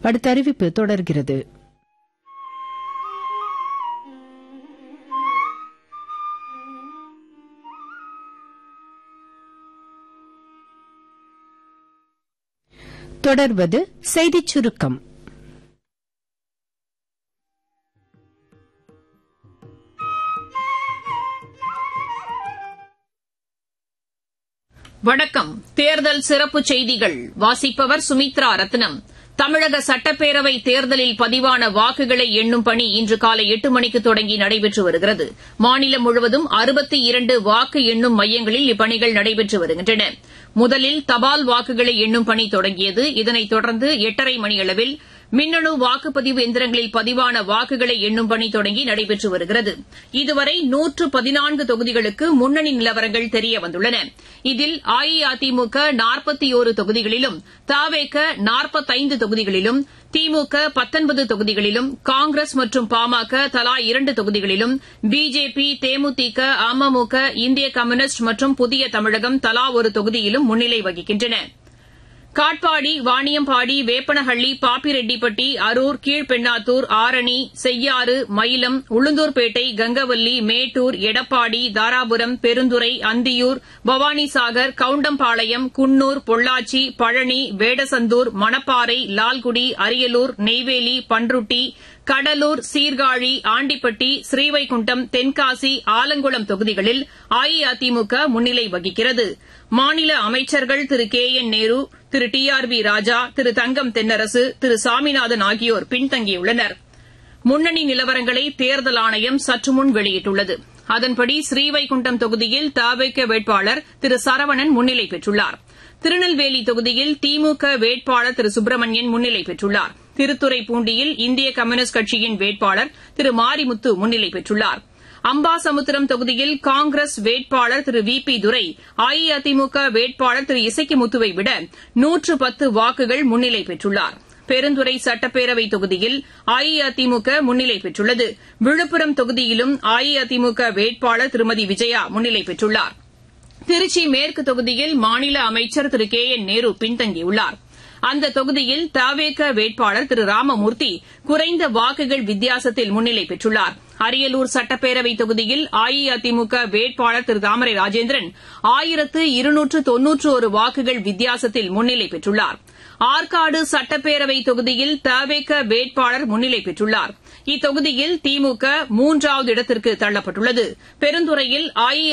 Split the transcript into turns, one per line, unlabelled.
அடுத்த அறிவிப்பு தொடர்கிறது தொடர்வது செய்திச் சுருக்கம்
வணக்கம் தேர்தல் சிறப்பு செய்திகள் வாசிப்பவர் சுமித்ரா ரத்னம் தமிழக சட்டப்பேரவை தேர்தலில் பதிவான வாக்குகளை எண்ணும் பணி இன்று காலை எட்டு மணிக்கு தொடங்கி நடைபெற்று வருகிறது மாநிலம் முழுவதும் அறுபத்தி இரண்டு வாக்கு எண்ணும் மையங்களில் இப்பணிகள் நடைபெற்று வருகின்றன முதலில் தபால் வாக்குகளை எண்ணும் பணி தொடங்கியது இதனைத் தொடர்ந்து எட்டரை மணியளவில் மின்னணு வாக்குப்பதிவு எந்திரங்களில் பதிவான வாக்குகளை எண்ணும் பணி தொடங்கி நடைபெற்று வருகிறது இதுவரை நூற்று பதினான்கு தொகுதிகளுக்கு முன்னணி நிலவரங்கள் தெரியவந்துள்ளன இதில் அஇஅதிமுக நாற்பத்தி ஒரு தொகுதிகளிலும் தவேக நாற்பத்தைந்து தொகுதிகளிலும் திமுக பத்தொன்பது தொகுதிகளிலும் காங்கிரஸ் மற்றும் பாமக தலா இரண்டு தொகுதிகளிலும் பிஜேபி தேமுதிக அமமுக இந்திய கம்யூனிஸ்ட் மற்றும் புதிய தமிழகம் தலா ஒரு தொகுதியிலும் முன்னிலை வகிக்கின்றன காட்பாடி வாணியம்பாடி வேப்பனஹள்ளி பாப்பிரெட்டிப்பட்டி அரூர் கீழ்பெண்ணாத்தூர் ஆரணி செய்யாறு மயிலம் உளுந்தூர்பேட்டை கங்கவல்லி மேட்டூர் எடப்பாடி தாராபுரம் பெருந்துறை அந்தியூர் பவானிசாகர் கவுண்டம்பாளையம் குன்னூர் பொள்ளாச்சி பழனி வேடசந்தூர் மணப்பாறை லால்குடி அரியலூர் நெய்வேலி பன்ருட்டி கடலூர் சீர்காழி ஆண்டிப்பட்டி ஸ்ரீவைகுண்டம் தென்காசி ஆலங்குளம் தொகுதிகளில் அஇஅதிமுக முன்னிலை வகிக்கிறது மாநில அமைச்சர்கள் திரு கே என் நேரு திரு டி ஆர் பி ராஜா திரு தங்கம் தென்னரசு திரு சாமிநாதன் ஆகியோர் பின்தங்கியுள்ளனர் முன்னணி நிலவரங்களை தேர்தல் ஆணையம் சற்றுமுன் வெளியிட்டுள்ளது அதன்படி ஸ்ரீவைகுண்டம் தொகுதியில் தவேக வேட்பாளர் திரு சரவணன் முன்னிலை பெற்றுள்ளார் திருநெல்வேலி தொகுதியில் திமுக வேட்பாளர் திரு சுப்பிரமணியன் முன்னிலை பெற்றுள்ளார் திருத்துறைப்பூண்டியில் இந்திய கம்யூனிஸ்ட் கட்சியின் வேட்பாளர் திரு மாரிமுத்து முன்னிலை பெற்றுள்ளார் அம்பாசமுத்திரம் தொகுதியில் காங்கிரஸ் வேட்பாளர் திரு வி பி துரை அஇஅதிமுக வேட்பாளர் திரு இசக்கிமுத்துவை விட நூற்று பத்து வாக்குகள் முன்னிலை பெற்றுள்ளார் பெருந்துறை சட்டப்பேரவை தொகுதியில் அஇஅதிமுக முன்னிலை பெற்றுள்ளது விழுப்புரம் தொகுதியிலும் அஇஅதிமுக வேட்பாளர் திருமதி விஜயா முன்னிலை பெற்றுள்ளார் திருச்சி மேற்கு தொகுதியில் மாநில அமைச்சர் திரு கே என் நேரு பின்தங்கியுள்ளார் அந்த தொகுதியில் தவேக வேட்பாளர் திரு ராமமூர்த்தி குறைந்த வாக்குகள் வித்தியாசத்தில் முன்னிலை பெற்றுள்ளார் அரியலூர் சட்டப்பேரவை தொகுதியில் அஇஅதிமுக வேட்பாளர் திரு தாமரை ராஜேந்திரன் ஆயிரத்து இருநூற்று தொன்னூற்று ஒரு வாக்குகள் வித்தியாசத்தில் முன்னிலை பெற்றுள்ளார் ஆற்காடு சட்டப்பேரவை தொகுதியில் தவேக வேட்பாளர் முன்னிலை பெற்றுள்ளார் இத்தொகுதியில் திமுக மூன்றாவது இடத்திற்கு தள்ளப்பட்டுள்ளது பெருந்துறையில் அஇ